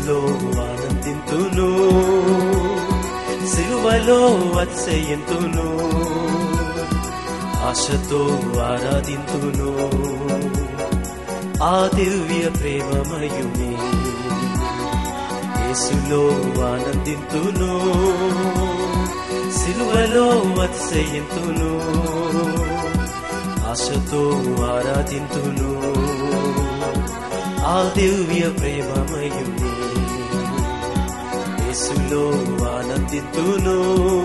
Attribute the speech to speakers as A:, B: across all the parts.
A: యేసులో ఆనందింతును సిలువలో అతిశయింతును ఆశతో ఆరాధింతును ఆ దివ్య ప్రేమమయుని యేసులో ఆనందింతును సిలువలో అతిశయింతును ఆశతో ఆరాధింతును ఆ దివ్య ప్రేమమయుని యేసులో ఆనందింతును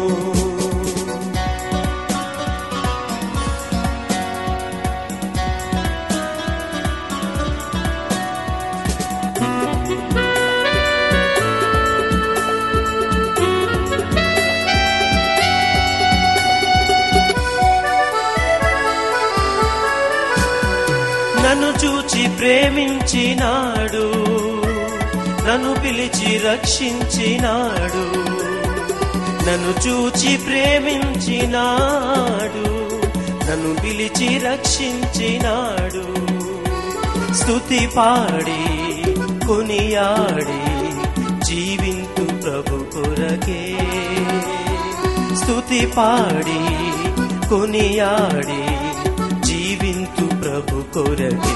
A: నన్ను చూచి ప్రేమించినాడు నన్ను పిలిచి రక్షించినాడు నన్ను చూచి ప్రేమించినాడు నన్ను పిలిచి రక్షించినాడు స్తుతి పాడి కొనియాడి జీవింతు ప్రభు కొరకే స్తుతి పాడి కొనియాడి జీవింతు ప్రభు కొరకే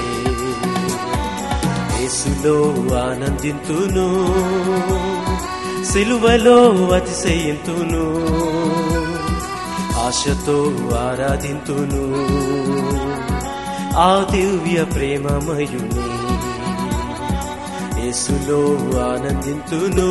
A: యేసులో ఆనందింతును సిలువలో అతిశయింతును ఆశతో ఆరాధింతును ఆ దివ్య ప్రేమమయుని యేసులో ఆనందింతును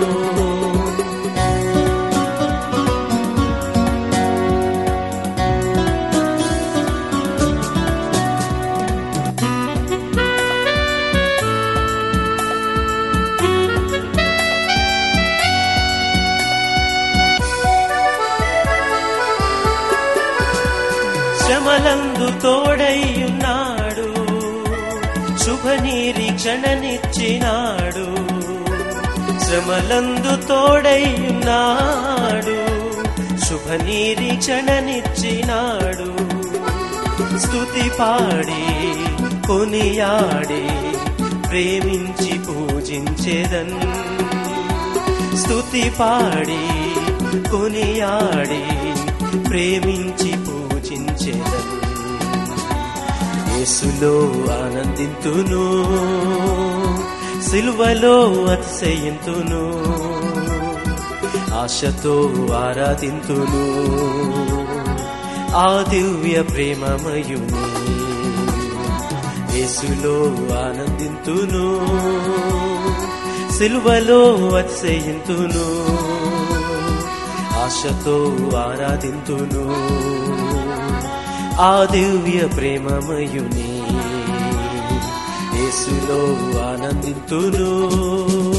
A: శ్రమలందు తోడయ్యున్నాడు శుభ నిరీక్షణనిచ్చినాడు శ్రమలందు తోడయ్యున్నాడు శుభ నిరీక్షణనిచ్చినాడు స్తుతి పాడి కొనియాడి ప్రేమించి పూజించేదన్ స్తుతి పాడి కొనియాడి ప్రేమించి పూజించేదన్ యేసులో ఆనందింతును సిలువలో అతిశయింతును ఆశతో ఆరాధింతును ఆ దివ్య ప్రేమమయుని యేసులో ఆనందింతును సిలువలో అతిశయింతును ఆశతో ఆరాధింతును ఆ దివ్య ప్రేమమయుని యేసులో ఆనందింతును